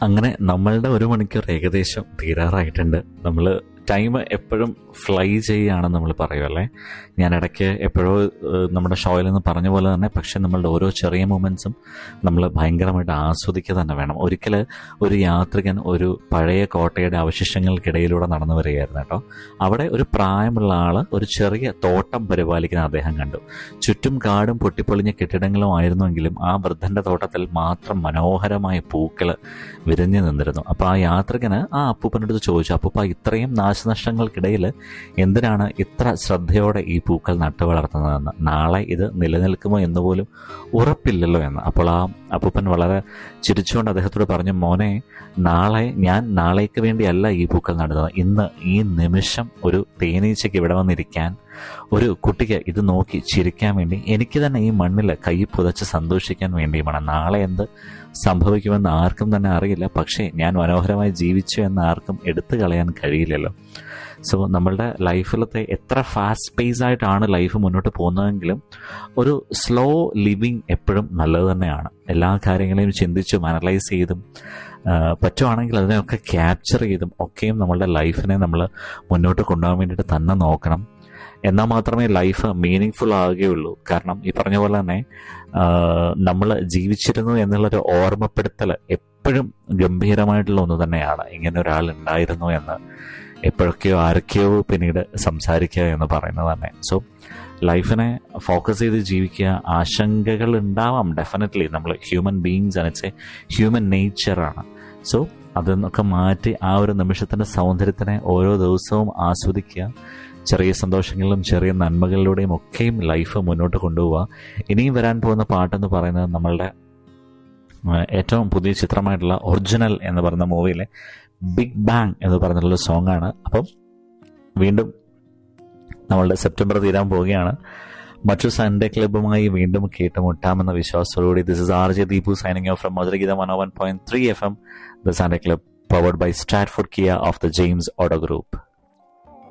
അങ്ങനെ നമ്മളുടെ ഒരു മണിക്കൂർ ഏകദേശം തീരാറായിട്ടുണ്ട് നമ്മൾ ടൈം എപ്പോഴും ഫ്ലൈ ചെയ്യുകയാണ് നമ്മൾ പറയുമല്ലേ ഞാൻ ഇടയ്ക്ക് എപ്പോഴോ ഏഹ്, നമ്മുടെ ഷോയിൽ നിന്ന് പറഞ്ഞ പോലെ തന്നെ പക്ഷെ നമ്മളുടെ ഓരോ ചെറിയ മൊമെൻറ്റ്സും നമ്മൾ ഭയങ്കരമായിട്ട് ആസ്വദിക്കുക തന്നെ വേണം ഒരിക്കൽ ഒരു യാത്രികൻ ഒരു പഴയ കോട്ടയുടെ അവശിഷ്ടങ്ങൾക്കിടയിലൂടെ നടന്നു വരികയായിരുന്നു കേട്ടോ അവിടെ ഒരു പ്രായമുള്ള ആൾ ഒരു ചെറിയ തോട്ടം പരിപാലിക്കുന്ന അദ്ദേഹം കണ്ടു ചുറ്റും കാടും പൊട്ടിപ്പൊളിഞ്ഞ കെട്ടിടങ്ങളും ആയിരുന്നുവെങ്കിലും ആ വൃദ്ധന്റെ തോട്ടത്തിൽ മാത്രം മനോഹരമായ പൂക്കൾ വിരിഞ്ഞു നിന്നിരുന്നു അപ്പോൾ ആ യാത്രികന് ആ അപ്പൂപ്പനടുത്ത് ചോദിച്ചു അപ്പൂപ്പ ഇത്രയും നാശനഷ്ടങ്ങൾക്കിടയിൽ എന്തിനാണ് ഇത്ര ശ്രദ്ധയോടെ ഈ പൂക്കൾ നട്ടു വളർത്തുന്നതെന്ന് നാളെ ഇത് നിലനിൽക്കുമോ എന്ന് പോലും ഉറപ്പില്ലല്ലോ എന്ന് അപ്പോൾ ആ അപ്പൂപ്പൻ വളരെ ചിരിച്ചുകൊണ്ട് അദ്ദേഹത്തോട് പറഞ്ഞു മോനെ നാളെ ഞാൻ നാളേക്ക് വേണ്ടിയല്ല ഈ പൂക്കൾ നടുന്നത് ഇന്ന് ഈ നിമിഷം ഒരു തേനീച്ചയ്ക്ക് ഇവിടെ വന്നിരിക്കാൻ ഒരു കുട്ടിക്ക് ഇത് നോക്കി ചിരിക്കാൻ വേണ്ടി എനിക്ക് തന്നെ ഈ മണ്ണിൽ കൈ പുതച്ച് സന്തോഷിക്കാൻ വേണ്ടിയുമാണ് നാളെ എന്ത് സംഭവിക്കുമെന്ന് ആർക്കും തന്നെ അറിയില്ല പക്ഷേ ഞാൻ മനോഹരമായി ജീവിച്ചു എന്ന് ആർക്കും എടുത്തു കളയാൻ കഴിയില്ലല്ലോ സോ നമ്മളുടെ ലൈഫിലത്തെ എത്ര ഫാസ്റ്റ് പേസ് ആയിട്ടാണ് ലൈഫ് മുന്നോട്ട് പോകുന്നതെങ്കിലും ഒരു സ്ലോ ലിവിങ് എപ്പോഴും നല്ലത് തന്നെയാണ് എല്ലാ കാര്യങ്ങളെയും ചിന്തിച്ചും അനലൈസ് ചെയ്തും ആ, പറ്റുവാണെങ്കിൽ അതിനെയൊക്കെ ക്യാപ്ചർ ചെയ്തും ഒക്കെയും നമ്മളുടെ ലൈഫിനെ നമ്മൾ മുന്നോട്ട് കൊണ്ടുപോകാൻ വേണ്ടിയിട്ട് തന്നെ നോക്കണം എന്നാൽ മാത്രമേ ലൈഫ് മീനിങ് ഫുൾ ആവുകയുള്ളൂ കാരണം ഈ പറഞ്ഞ പോലെ തന്നെ നമ്മൾ ജീവിച്ചിരുന്നു എന്നുള്ളൊരു ഓർമ്മപ്പെടുത്തൽ എപ്പോഴും ഗംഭീരമായിട്ടുള്ള ഒന്ന് തന്നെയാണ് ഇങ്ങനെ ഒരാൾ ഉണ്ടായിരുന്നു എന്ന് എപ്പോഴൊക്കെയോ ആരൊക്കെയോ പിന്നീട് സംസാരിക്കുക എന്ന് പറയുന്നത് തന്നെ സോ ലൈഫിനെ ഫോക്കസ് ചെയ്ത് ജീവിക്കുക ആശങ്കകൾ ഉണ്ടാവാം ഡെഫിനറ്റ്ലി നമ്മൾ ഹ്യൂമൻ ബീങ്സ് ആണ് ഇറ്റ്സ് എ ഹ്യൂമൻ നേച്ചറാണ് സോ അതിന്നൊക്കെ മാറ്റി ആ ഒരു നിമിഷത്തിൻ്റെ സൗന്ദര്യത്തിനെ ഓരോ ദിവസവും ആസ്വദിക്കുക ചെറിയ സന്തോഷങ്ങളിലും ചെറിയ നന്മകളിലൂടെയും ഒക്കെയും ലൈഫ് മുന്നോട്ട് കൊണ്ടുപോവുക ഇനിയും വരാൻ പോകുന്ന പാട്ടെന്ന് പറയുന്നത് നമ്മളുടെ ആ, ഏറ്റവും പുതിയ ചിത്രമായിട്ടുള്ള ഒറിജിനൽ എന്ന് പറയുന്ന മൂവിയിലെ ബിഗ് ബാങ് എന്ന് പറഞ്ഞിട്ടുള്ള സോങ് ആണ് അപ്പം വീണ്ടും നമ്മളുടെ സെപ്റ്റംബർ തീരാൻ പോവുകയാണ് മറ്റൊരു സൺഡേ ക്ലബ്ബുമായി വീണ്ടും കേട്ടുമുട്ടാമെന്ന വിശ്വാസത്തോടുകൂടി this is R J Deepu signing off from Madhurageetha one one point three F M the Sunday club powered by statfood Kia of the James Auto group